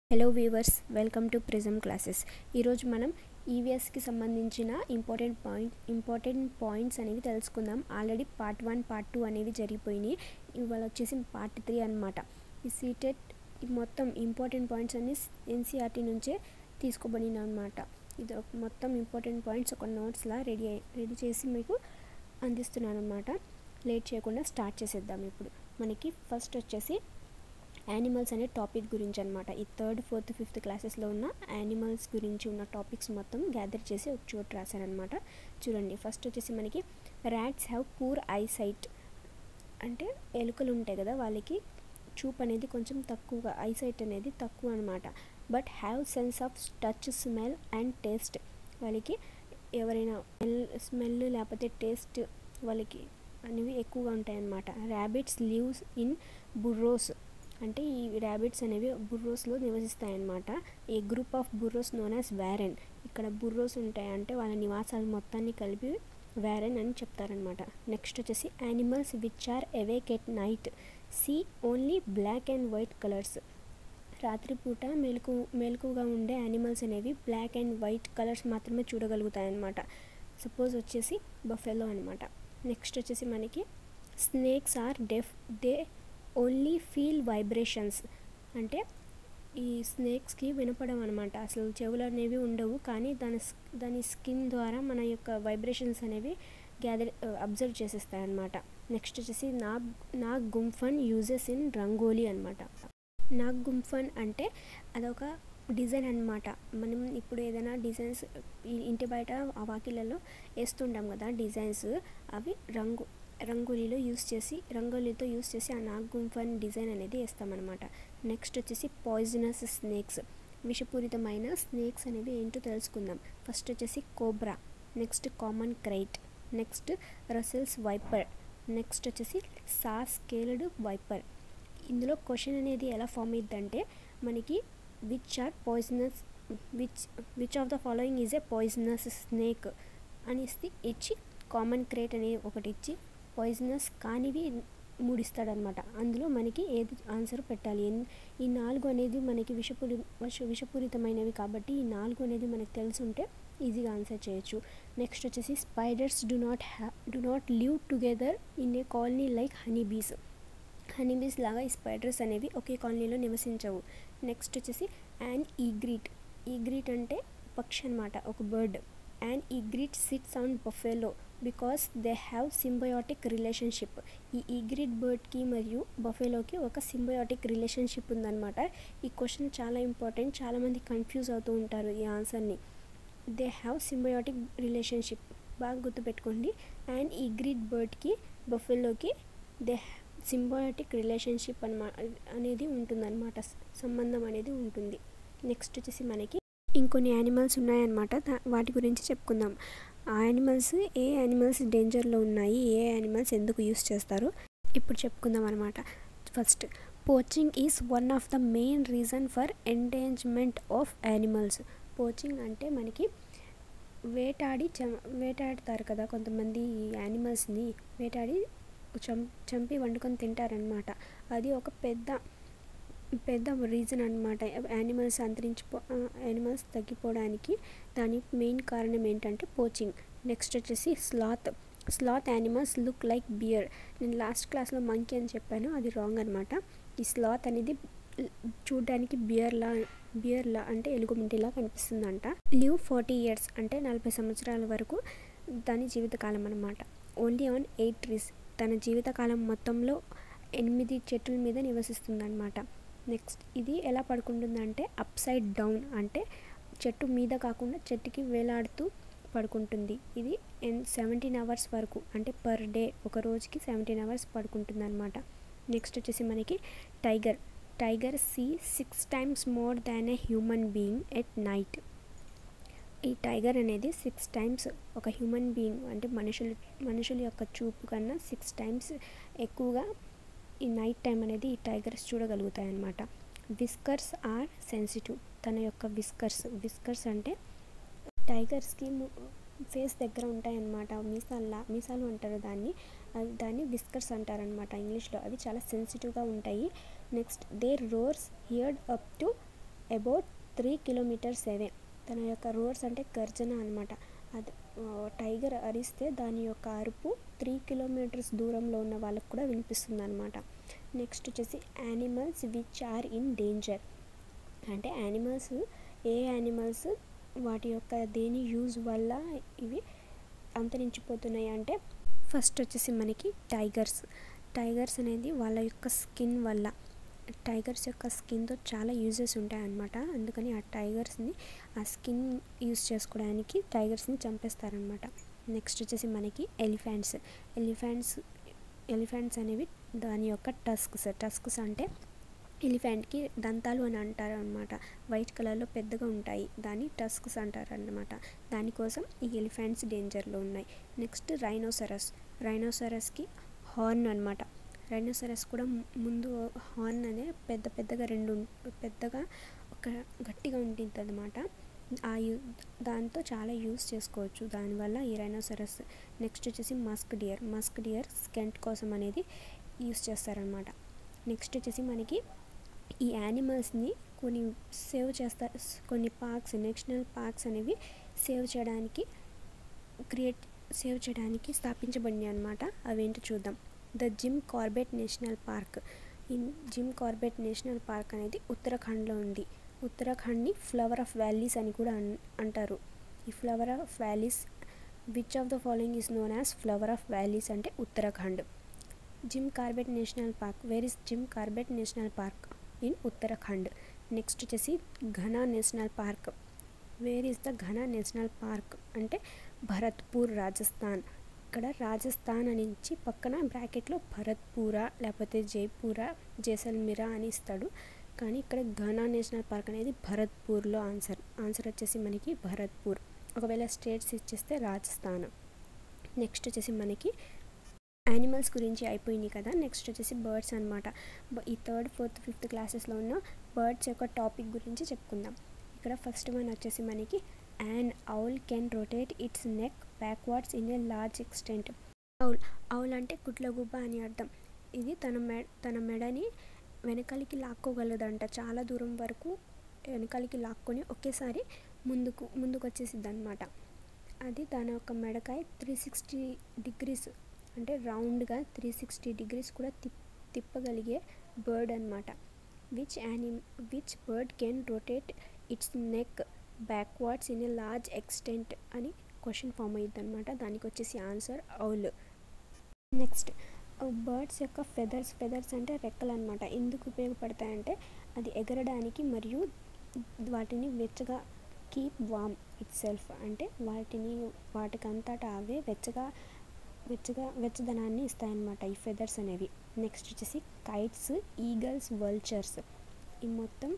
hello viewers welcome to prism classes ఈరోజు మనం ఈవీఎస్కి సంబంధించిన ఇంపార్టెంట్ పాయింట్ ఇంపార్టెంట్ పాయింట్స్ అనేవి తెలుసుకుందాం already part one part two అనేవి జరిగిపోయినాయి ఇవాళ వచ్చేసి పార్ట్ త్రీ అనమాట ఈ సీటెట్ మొత్తం ఇంపార్టెంట్ పాయింట్స్ అన్ని ఎన్సీఆర్టీ నుంచే తీసుకోబడిన అనమాట ఇది ఒక మొత్తం ఇంపార్టెంట్ పాయింట్స్ ఒక నోట్స్లా రెడీ రెడీ చేసి మీకు అందిస్తున్నాను అనమాట లేట్ చేయకుండా స్టార్ట్ చేసేద్దాం ఇప్పుడు మనకి ఫస్ట్ వచ్చేసి యానిమల్స్ అనే టాపిక్ గురించి అనమాట ఈ థర్డ్ ఫోర్త్ ఫిఫ్త్ క్లాసెస్లో ఉన్న యానిమల్స్ గురించి ఉన్న టాపిక్స్ మొత్తం గ్యాదర్ చేసి ఒక చోటు రాశానమాట చూడండి ఫస్ట్ వచ్చేసి మనకి rats have poor eyesight అంటే ఎలుకలు ఉంటాయి కదా వాళ్ళకి చూపు అనేది కొంచెం తక్కువగా ఐసైట్ అనేది తక్కువ అనమాట but have sense of touch smell and taste వాళ్ళకి ఎవరైనా స్మెల్ స్మెల్ లేకపోతే టేస్ట్ వాళ్ళకి అనేవి ఎక్కువగా ఉంటాయి అన్నమాట ర్యాబిట్స్ లీవ్స్ ఇన్ బుర్రోస్ అంటే ఈ ర్యాబిట్స్ అనేవి బుర్రోస్లో నివసిస్తాయన్నమాట a group of burrows known as warren ఇక్కడ బుర్రోస్ ఉంటాయి అంటే వాళ్ళ నివాసాలు మొత్తాన్ని కలిపి వ్యారెన్ అని చెప్తారనమాట నెక్స్ట్ వచ్చేసి animals which are awake at night see only black and white colours రాత్రిపూట మెలకు మెలకుగా ఉండే యానిమల్స్ అనేవి బ్లాక్ అండ్ వైట్ కలర్స్ మాత్రమే చూడగలుగుతాయి అన్నమాట సపోజ్ వచ్చేసి బఫెలో అనమాట నెక్స్ట్ వచ్చేసి మనకి snakes are deaf they only feel vibrations అంటే ఈ స్నేక్స్కి వినపడం అనమాట అసలు చెవులు అనేవి ఉండవు కానీ దాని దాని స్కిన్ ద్వారా మన యొక్క వైబ్రేషన్స్ అనేవి గ్యాదర్ అబ్జర్వ్ చేసేస్తాయి అనమాట నెక్స్ట్ వచ్చేసి నాగ్ నాగ్ గుంఫన్ యూజెస్ ఇన్ రంగోలీ అనమాట నాగ్ గుంఫన్ అంటే అదొక డిజైన్ అనమాట మనం ఇప్పుడు ఏదైనా డిజైన్స్ ఇంటి బయట ఆ వాకిళ్ళలో వేస్తుంటాం కదా డిజైన్స్ అవి రంగు రంగోలీలో యూస్ చేసి రంగోలీతో యూస్ చేసి ఆ నాగ్ గుంఫన్ డిజైన్ అనేది వేస్తామన్నమాట నెక్స్ట్ వచ్చేసి పాయిజనస్ స్నేక్స్ విషపూరితమైన స్నేక్స్ అనేవి ఏంటో తెలుసుకుందాం ఫస్ట్ వచ్చేసి cobra next common krait next Russell's viper next వచ్చేసి సా స్కేల్డ్ వైపర్ ఇందులో క్వశ్చన్ అనేది ఎలా ఫామ్ అయ్యిద్దంటే మనకి which are poisonous which which of the following is a poisonous snake అని ఇచ్చి కామన్ క్రేట్ అనేది ఒకటి ఇచ్చి పాయిజనస్ కానివి మూడు ఇస్తాడనమాట అందులో మనకి ఏది ఆన్సర్ పెట్టాలి ఈ నాలుగు అనేది మనకి విషపూరి విషపూరితమైనవి కాబట్టి ఈ నాలుగు అనేది మనకు తెలుసుంటే ఈజీగా ఆన్సర్ చేయొచ్చు నెక్స్ట్ వచ్చేసి spiders do not ha do not live together in a colony like honey bees honey bees లాగా ఈ స్పైడర్స్ అనేవి ఒకే కాలనీలో నివసించవు నెక్స్ట్ వచ్చేసి అండ్ ఈగ్రీట్ ఈగ్రీట్ అంటే పక్షి అనమాట ఒక bird and egret sits on buffalo because they have symbiotic relationship ఈ ఈగ్రిడ్ బర్డ్కి మరియు బఫెలోకి ఒక సింబయోటిక్ రిలేషన్షిప్ ఉందన్నమాట ఈ క్వశ్చన్ చాలా ఇంపార్టెంట్ చాలామంది కన్ఫ్యూజ్ అవుతూ ఉంటారు ఈ ఆన్సర్ని దే హ్యావ్ సింబయోటిక్ రిలేషన్షిప్ బాగా గుర్తుపెట్టుకోండి అండ్ ఈగ్రిడ్ బర్డ్కి బఫెలోకి దే సింబయోటిక్ రిలేషన్షిప్ అనమా అనేది ఉంటుందన్నమాట సంబంధం అనేది ఉంటుంది నెక్స్ట్ వచ్చేసి మనకి ఇంకొన్ని యానిమల్స్ ఉన్నాయన్నమాట వాటి గురించి చెప్పుకుందాం ఆ యానిమల్స్ ఏ యానిమల్స్ డేంజర్లో ఉన్నాయి ఏ యానిమల్స్ ఎందుకు యూస్ చేస్తారో ఇప్పుడు చెప్పుకుందాం అనమాట first poaching is one of the main reason for endangerment of animals poaching అంటే మనకి వేటాడి చ వేటాడతారు కదా కొంతమంది యానిమల్స్ని వేటాడి చం చంపి వండుకొని తింటారనమాట అది ఒక పెద్ద పెద్ద రీజన్ అనమాట యానిమల్స్ అంతరించిపో యానిమల్స్ తగ్గిపోవడానికి దాని మెయిన్ కారణం ఏంటంటే పోచింగ్ నెక్స్ట్ వచ్చేసి sloth sloth animals look like bear నేను లాస్ట్ క్లాస్లో మంకీ అని చెప్పాను అది రాంగ్ అనమాట ఈ స్లాత్ అనేది చూడడానికి బియర్లా బియర్లా అంటే ఎలుగుమింటిలా కనిపిస్తుందంట లివ్ ఫార్టీ ఇయర్స్ అంటే నలభై సంవత్సరాల వరకు దాని జీవితకాలం అనమాట ఓన్లీ ఆన్ ఎయిట్ ట్రీస్ తన జీవితకాలం మొత్తంలో ఎనిమిది చెట్ల మీద నివసిస్తుందన్నమాట నెక్స్ట్ ఇది ఎలా పడుకుంటుందంటే అప్ సైడ్ డౌన్ అంటే చెట్టు మీద కాకుండా చెట్టుకి వేలాడుతూ పడుకుంటుంది ఇది ఎన్ సెవెంటీన్ అవర్స్ వరకు అంటే పర్ డే ఒక రోజుకి సెవెంటీన్ అవర్స్ పడుకుంటుంది అనమాట నెక్స్ట్ వచ్చేసి మనకి tiger tiger see six times more than a human being at night ఈ టైగర్ అనేది సిక్స్ టైమ్స్ ఒక హ్యూమన్ బీయింగ్ అంటే మనుషులు మనుషుల యొక్క చూపు కన్నా సిక్స్ టైమ్స్ ఎక్కువగా ఈ నైట్ టైం అనేది ఈ టైగర్స్ చూడగలుగుతాయి అన్నమాట విస్కర్స్ ఆర్ సెన్సిటివ్ తన యొక్క విస్కర్స్ విస్కర్స్ అంటే టైగర్స్కి ఫేస్ దగ్గర ఉంటాయన్నమాట మీసాల్లా మీసాలు అంటారు దాన్ని దాన్ని విస్కర్స్ అంటారనమాట ఇంగ్లీష్లో అవి చాలా సెన్సిటివ్గా ఉంటాయి next they roars heard up to about three kilometres away తన యొక్క రోర్స్ అంటే గర్జన అనమాట అది టైగర్ అరిస్తే దాని యొక్క అరుపు త్రీ కిలోమీటర్స్ దూరంలో ఉన్న వాళ్ళకు కూడా వినిపిస్తుంది అనమాట నెక్స్ట్ వచ్చేసి animals which are in danger అంటే యానిమల్స్ ఏ యానిమల్స్ వాటి యొక్క దేని యూజ్ వల్ల ఇవి అంతరించిపోతున్నాయి అంటే ఫస్ట్ వచ్చేసి మనకి టైగర్స్ టైగర్స్ అనేది వాళ్ళ యొక్క స్కిన్ వల్ల టైగర్స్ యొక్క స్కిన్తో చాలా యూజెస్ ఉంటాయన్నమాట అందుకని ఆ టైగర్స్ని ఆ స్కిన్ యూజ్ చేసుకోవడానికి టైగర్స్ని చంపేస్తారనమాట నెక్స్ట్ వచ్చేసి మనకి ఎలిఫెంట్స్ ఎలిఫెంట్స్ ఎలిఫెంట్స్ అనేవి దాని యొక్క టస్క్స్ టస్క్స్ అంటే ఎలిఫెంట్కి దంతాలు అని అంటారు అనమాట వైట్ కలర్లో పెద్దగా ఉంటాయి దాన్ని టస్క్స్ అంటారు అనమాట దానికోసం ఈ ఎలిఫెంట్స్ డేంజర్లో ఉన్నాయి నెక్స్ట్ రైనోసరస్ రైనోసరస్కి హార్న్ అనమాట రైనోసరస్ కూడా ముందు హార్న్ అనే పెద్ద పెద్దగా రెండు పెద్దగా ఒక గట్టిగా ఉంటుంది అనమాట ఆ యూ దాంతో చాలా యూస్ చేసుకోవచ్చు దానివల్ల ఈ రైనోసరస్ నెక్స్ట్ వచ్చేసి musk deer musk deer scent కోసం అనేది యూస్ చేస్తారనమాట నెక్స్ట్ వచ్చేసి మనకి ఈ యానిమల్స్ని కొన్ని సేవ్ చేస్తారు కొన్ని పార్క్స్ నేషనల్ పార్క్స్ అనేవి సేవ్ చేయడానికి క్రియేట్ సేవ్ చేయడానికి స్థాపించబడినాయి అనమాట అవేంటో చూద్దాం the Jim Corbett National Park ఈ జిమ్ కార్బెట్ నేషనల్ పార్క్ అనేది ఉత్తరాఖండ్లో ఉంది ఉత్తరాఖండ్ని ఫ్లవర్ ఆఫ్ వ్యాలీస్ అని కూడా అంటారు ఈ flower of valleys which of the following is known as flower of valleys అంటే Uttarakhand Jim Corbett National Park where is Jim Corbett National Park in Uttarakhand next వచ్చేసి Ghana National Park where is the Ghana National Park అంటే భరత్పూర్ రాజస్థాన్ ఇక్కడ రాజస్థాన్ అని ఇచ్చి పక్కన బ్రాకెట్లో భరత్పూర లేకపోతే జైపూర జైసల్మిరా అని ఇస్తాడు కానీ ఇక్కడ ఘనా నేషనల్ పార్క్ అనేది భరత్పూర్లో ఆన్సర్ ఆన్సర్ వచ్చేసి మనకి భరత్పూర్ ఒకవేళ స్టేట్స్ ఇచ్చేస్తే రాజస్థాన్ నెక్స్ట్ వచ్చేసి మనకి యానిమల్స్ గురించి అయిపోయినాయి కదా నెక్స్ట్ వచ్చేసి బర్డ్స్ అనమాట ఈ థర్డ్ ఫోర్త్ ఫిఫ్త్ క్లాసెస్లో ఉన్న బర్డ్స్ యొక్క టాపిక్ గురించి చెప్పుకుందాం ఇక్కడ ఫస్ట్ వన్ వచ్చేసి మనకి an owl can rotate its neck backwards in a large extent owl owl అంటే కుట్లగుబ్బ అని అర్థం ఇది తన మె తన మెడని వెనకాలకి లాక్కోగలదంట చాలా దూరం వరకు వెనకాలకి లాక్కొని ఒకేసారి ముందుకు ముందుకు వచ్చేసిద్ది అనమాట అది తన యొక్క మెడకాయ త్రీ సిక్స్టీ డిగ్రీస్ అంటే రౌండ్గా త్రీ సిక్స్టీ డిగ్రీస్ కూడా తిప్ తిప్పగలిగే బర్డ్ అనమాట which any which bird can rotate its neck backwards in a large extent అని క్వశ్చన్ ఫామ్ అయ్యింది అనమాట దానికి వచ్చేసి ఆన్సర్ ఔల్ నెక్స్ట్ బర్డ్స్ యొక్క ఫెదర్స్ ఫెదర్స్ అంటే రెక్కలు అనమాట ఎందుకు ఉపయోగపడతాయంటే అది ఎగరడానికి మరియు వాటిని వెచ్చగా కీప్ వామ్ ఇట్ సెల్ఫ్ అంటే వాటిని వాటికంతటా అవే వెచ్చగా వెచ్చగా వెచ్చదనాన్ని ఇస్తాయన్నమాట ఈ ఫెదర్స్ అనేవి నెక్స్ట్ వచ్చేసి కైట్స్ ఈగల్స్ వల్చర్స్ ఈ మొత్తం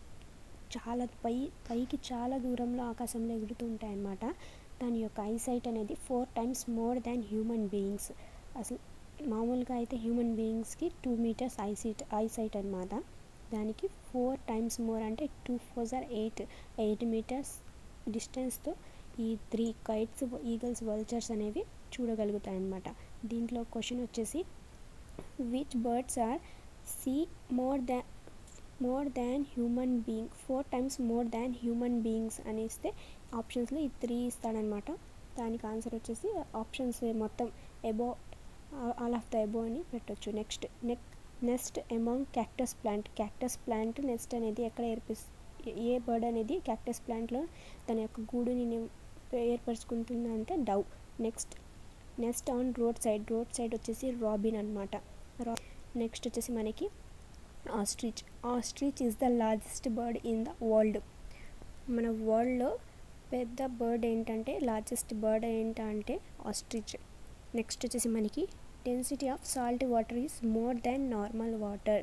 చాలా పై పైకి చాలా దూరంలో ఆకాశంలో ఎగురుతూ ఉంటాయన్నమాట దాని యొక్క ఐసైట్ అనేది four times more than human beings అసలు మామూలుగా అయితే హ్యూమన్ బీయింగ్స్కి టూ మీటర్స్ ఐసైట్ ఐసైట్ అనమాట దానికి ఫోర్ టైమ్స్ మోర్ అంటే two four or eight eight metres డిస్టెన్స్తో ఈ త్రీ కైట్స్ ఈగల్స్ వల్చర్స్ అనేవి చూడగలుగుతాయి అన్నమాట దీంట్లో క్వశ్చన్ వచ్చేసి which birds are see more than more than human being four times more than human beings అని ఇస్తే ఆప్షన్స్లో ఈ త్రీ ఇస్తాడనమాట దానికి ఆన్సర్ వచ్చేసి ఆప్షన్స్ మొత్తం above all of the above అని పెట్టొచ్చు next nec next among cactus plant cactus plant next అనేది ఎక్కడ ఏర్పిస్ ఏ బర్డ్ అనేది క్యాక్టస్ ప్లాంట్లో తన యొక్క గూడుని ఏర్పరచుకుంటుంది అంటే dove next next on road side road side వచ్చేసి రాబిన్ అనమాట రా నెక్స్ట్ వచ్చేసి మనకి ostrich ostrich is the largest bird in the world మన వరల్డ్లో పెద్ద బర్డ్ ఏంటంటే లార్జెస్ట్ బర్డ్ ఏంటంటే ఆస్ట్రిచ్ నెక్స్ట్ వచ్చేసి మనకి density of salt water is more than normal water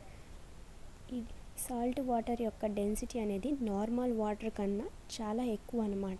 ఈ సాల్ట్ వాటర్ యొక్క డెన్సిటీ అనేది నార్మల్ వాటర్ కన్నా చాలా ఎక్కువ అనమాట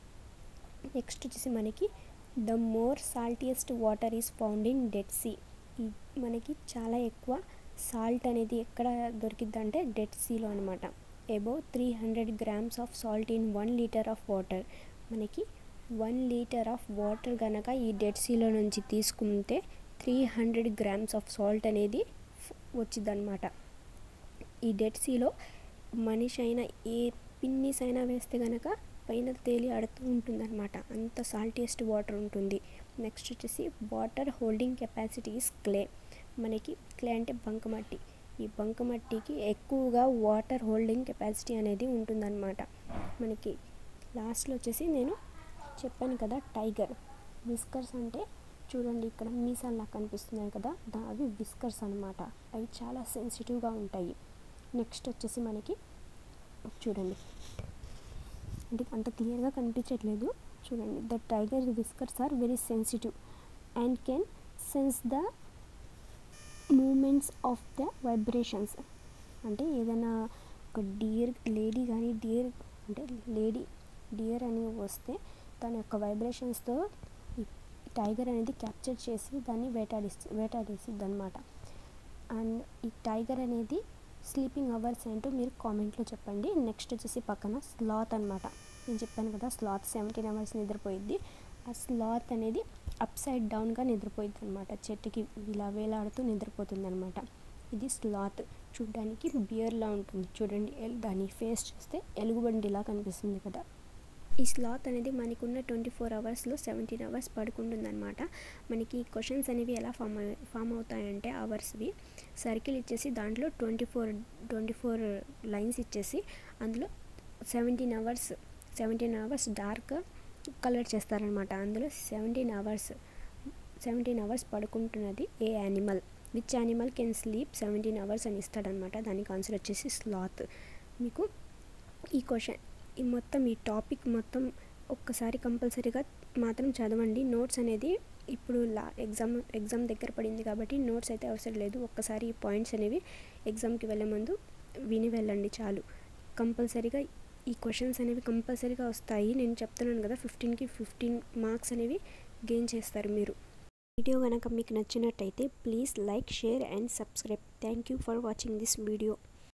నెక్స్ట్ వచ్చేసి మనకి the more saltiest water is found in Dead Sea ఈ మనకి చాలా ఎక్కువ సాల్ట్ అనేది ఎక్కడ దొరికిద్ది అంటే డెడ్ సీలో అనమాట above three hundred grams of salt in one litre of water మనకి వన్ లీటర్ ఆఫ్ వాటర్ కనుక ఈ డెడ్ సీలో నుంచి తీసుకుంటే three hundred grams of salt అనేది వచ్చిందనమాట ఈ డెడ్ సీలో మనిషి అయినా ఏ పిన్నిస్ అయినా వేస్తే కనుక పైన తేలి ఆడుతూ ఉంటుందన్నమాట అంత సాల్టియస్ట్ వాటర్ ఉంటుంది నెక్స్ట్ వచ్చేసి water holding capacity is clay మనకి క్లే అంటే బంకమట్టి ఈ బంకమట్టికి ఎక్కువగా వాటర్ హోల్డింగ్ కెపాసిటీ అనేది ఉంటుందన్నమాట మనకి లాస్ట్లో వచ్చేసి నేను చెప్పాను కదా టైగర్ విస్కర్స్ అంటే చూడండి ఇక్కడ మీసాల్లా కనిపిస్తున్నాయి కదా దా అవి విస్కర్స్ అనమాట అవి చాలా సెన్సిటివ్గా ఉంటాయి నెక్స్ట్ వచ్చేసి మనకి చూడండి అంటే అంత క్లియర్గా కనిపించట్లేదు చూడండి the tiger whiskers are very sensitive and can sense the movements of the vibrations అంటే ఏదైనా ఒక డియర్ లేడీ కానీ డియర్ అంటే లేడీ డియర్ అని వస్తే దాని యొక్క వైబ్రేషన్స్తో ఈ టైగర్ అనేది క్యాప్చర్ చేసి దాన్ని వేటాడిస్తు వేటాడేసిద్ది అనమాట అండ్ ఈ టైగర్ అనేది స్లీపింగ్ అవర్స్ ఏంటో మీరు కామెంట్లో చెప్పండి నెక్స్ట్ వచ్చేసి పక్కన స్లాత్ అనమాట నేను చెప్పాను కదా స్లాత్ సెవెంటీన్ అవర్స్ నిద్రపోయిద్ది ఆ స్లాత్ అనేది అప్ సైడ్ డౌన్గా నిద్రపోయిద్ది అనమాట చెట్టుకి ఇలా వేలాడుతూ నిద్రపోతుంది అనమాట ఇది స్లాత్ చూడడానికి బియర్లా ఉంటుంది చూడండి ఎల్- దాని ఫేస్ చూస్తే ఎలుగుబండిలా కనిపిస్తుంది కదా ఈ స్లాత్ అనేది మనకున్న ట్వంటీ ఫోర్ అవర్స్లో సెవెంటీన్ అవర్స్ పడుకుంటుందన్నమాట మనకి ఈ క్వశ్చన్స్ అనేవి ఎలా ఫామ్ అయ్యి- ఫామ్ అవుతాయంటే అవర్స్వి సర్కిల్ ఇచ్చేసి దాంట్లో twenty four twenty four lines ఇచ్చేసి అందులో seventeen hours seventeen hours dark colour చేస్తారనమాట అందులో సెవెంటీన్ అవర్స్ సెవెంటీన్ అవర్స్ పడుకుంటున్నది a animal which animal can sleep seventeen hours అని ఇస్తాడనమాట దానికి ఆన్సర్ వచ్చేసి స్లాత్ మీకు ఈ క్వశ్చన్ ఈ మొత్తం ఈ టాపిక్ మొత్తం ఒక్కసారి కంపల్సరీగా మాత్రం చదవండి నోట్స్ అనేది ఇప్పుడు లా ఎగ్జామ్ ఎగ్జామ్ దగ్గర పడింది కాబట్టి నోట్స్ అయితే అవసరం లేదు ఒక్కసారి ఈ పాయింట్స్ అనేవి ఎగ్జామ్కి వెళ్ళే ముందు విని వెళ్ళండి చాలు కంపల్సరీగా ఈ క్వశ్చన్స్ అనేవి కంపల్సరీగా వస్తాయి నేను చెప్తున్నాను కదా ఫిఫ్టీన్కి ఫిఫ్టీన్ మార్క్స్ అనేవి గెయిన్ చేస్తారు మీరు వీడియో కనుక మీకు నచ్చినట్టయితే please like share and subscribe thank you for watching this video